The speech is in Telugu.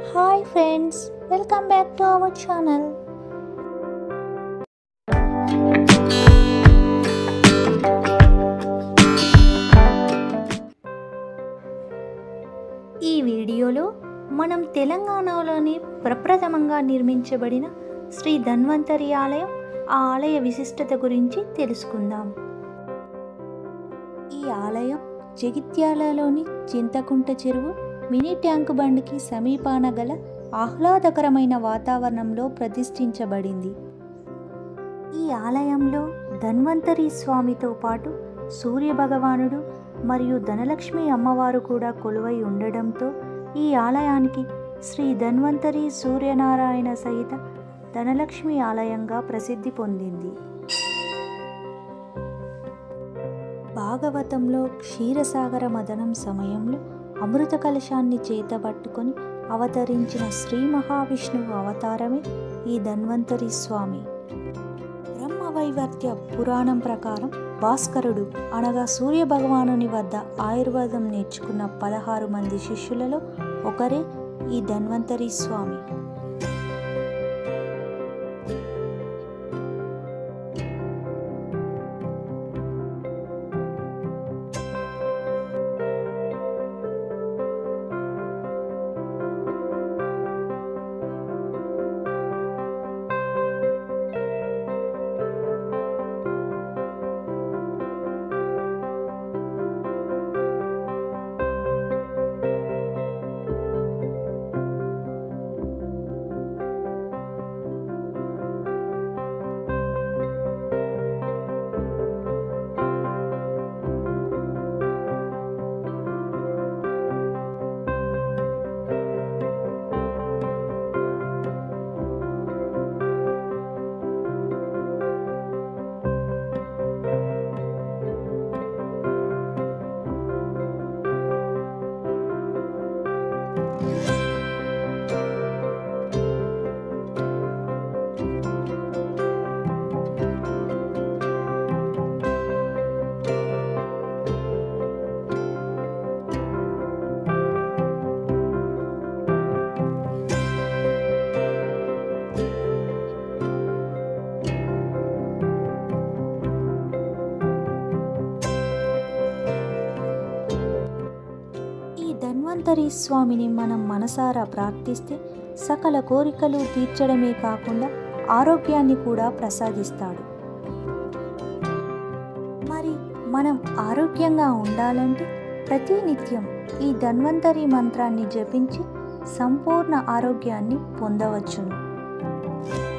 hi friends welcome back to our channel ఈ వీడియోలో మనం తెలంగాణలోని ప్రప్రథమంగా నిర్మించబడిన శ్రీ ధన్వంతరి ఆలయం ఆ ఆలయ విశిష్టత గురించి తెలుసుకుందాం ఈ ఆలయం జగిత్యాలలోని చింతకుంట చెరువు మినీ ట్యాంక్ బండ్కి సమీపాన గల ఆహ్లాదకరమైన వాతావరణంలో ప్రతిష్ఠించబడింది ఈ ఆలయంలో ధన్వంతరి స్వామితో పాటు సూర్య భగవానుడు మరియు ధనలక్ష్మి అమ్మవారు కూడా కొలువై ఉండడంతో ఈ ఆలయానికి శ్రీ ధన్వంతరి సూర్యనారాయణ సహిత ధనలక్ష్మి ఆలయంగా ప్రసిద్ధి పొందింది భాగవతంలో క్షీరసాగర మదనం సమయంలో అమృత కలశాన్ని చేతబట్టుకొని అవతరించిన శ్రీ మహావిష్ణువు అవతారమే ఈ ధన్వంతరి స్వామి బ్రహ్మవైవర్త్య పురాణం ప్రకారం భాస్కరుడు అనగా సూర్య భగవానుని వద్ద ఆయుర్వేదం నేర్చుకున్న పదహారు మంది శిష్యులలో ఒకరే ఈ ధన్వంతరి స్వామి ఈ ధన్వంతరి స్వామిని మనం మనసారా ప్రార్థిస్తే సకల కోరికలు తీర్చడమే కాకుండా ఆరోగ్యాన్ని కూడా ప్రసాదిస్తాడు మరి మనం ఆరోగ్యంగా ఉండాలంటే ప్రతినిత్యం ఈ ధన్వంతరి మంత్రాన్ని జపించి సంపూర్ణ ఆరోగ్యాన్ని పొందవచ్చును